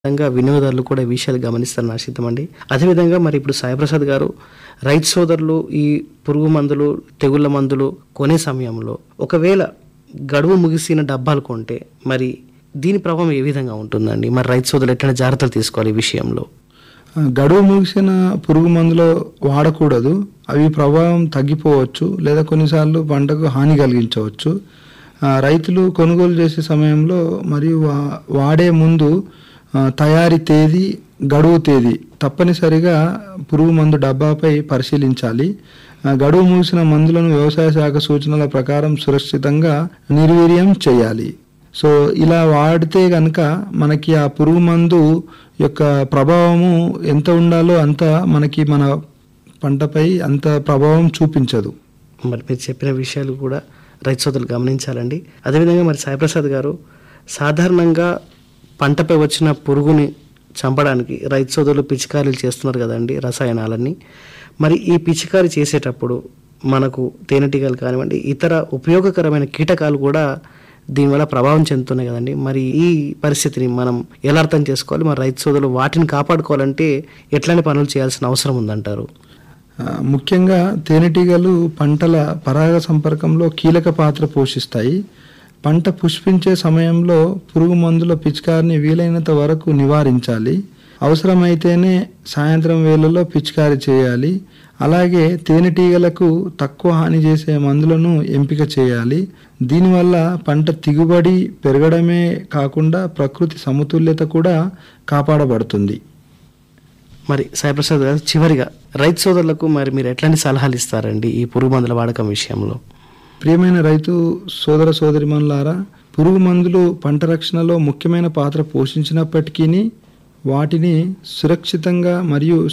విధంగా వినియోగదారులు కూడా ఈ విషయాలు గమనిస్తారని ఆశిద్దామండి అదేవిధంగా మరి ఇప్పుడు సాయిప్రసాద్ గారు రైతు సోదరులు ఈ పురుగు మందులు తెగుళ్ళ మందులు కొనే సమయంలో ఒకవేళ గడువు ముగిసిన డబ్బాలు కొంటే మరి దీని ప్రభావం ఏ విధంగా ఉంటుందండి మరి రైతు సోదరులు ఎట్లా జాగ్రత్తలు తీసుకోవాలి ఈ విషయంలో ఆ, గడువు ముగిసిన పురుగు మందులు వాడకూడదు అవి ప్రభావం తగ్గిపోవచ్చు లేదా కొన్నిసార్లు పంటకు హాని కలిగించవచ్చు ఆ, రైతులు కొనుగోలు చేసే సమయంలో మరియు వా- వాడే ముందు ఆ, తయారీ తేదీ గడువు తేదీ తప్పనిసరిగా పురుగు మందు డబ్బాపై పరిశీలించాలి ఆ, గడువు ముగిసిన మందులను వ్యవసాయ శాఖ సూచనల ప్రకారం సురక్షితంగా నిర్వీర్యం చేయాలి సో ఇలా వాడితే కనుక మనకి ఆ పురుగు మందు యొక్క ప్రభావము ఎంత ఉండాలో అంత మనకి మన పంటపై అంత ప్రభావం చూపించదు మరి మీరు చెప్పిన విషయాలు కూడా రైతు సోదరులు గమనించాలండి అదేవిధంగా మరి సాయిప్రసాద్ గారు సాధారణంగా పంటపై వచ్చిన పురుగుని చంపడానికి రైతు సోదరులు పిచికారీలు చేస్తున్నారు కదండి రసాయనాలన్నీ మరి ఈ పిచికారీ చేసేటప్పుడు మనకు తేనెటీగలు కానివ్వండి ఇతర ఉపయోగకరమైన కీటకాలు కూడా దీనివల్ల ప్రభావం చెందుతున్నాయి కదండి మరి ఈ పరిస్థితిని మనం ఎలా అర్థం చేసుకోవాలి మరి రైతు సోదరులు వాటిని కాపాడుకోవాలంటే ఎట్లాంటి పనులు చేయాల్సిన అవసరం ఉందంటారు ఆ, ముఖ్యంగా తేనెటీగలు పంటల పరాగ సంపర్కంలో కీలక పాత్ర పోషిస్తాయి పంట పుష్పించే సమయంలో పురుగు మందుల పిచికారిని వీలైనంత వరకు నివారించాలి అవసరమైతేనే సాయంత్రం వేళలో పిచికారి చేయాలి అలాగే తేనెటీగలకు తక్కువ హాని చేసే మందులను ఎంపిక చేయాలి దీనివల్ల పంట దిగుబడి పెరగడమే కాకుండా ప్రకృతి సమతుల్యత కూడా కాపాడబడుతుంది మరి సాయిప్రసాద్ గారు చివరిగా రైతు సోదరులకు మరి మీరు ఎట్లాంటి సలహాలు ఇస్తారండి ఈ పురుగు మందుల వాడకం విషయంలో ప్రియమైన రైతు సోదర సోదరిమణులారా పురుగు మందులు పంట రక్షణలో ముఖ్యమైన పాత్ర పోషించినప్పటికీ వాటిని సురక్షితంగా మరియు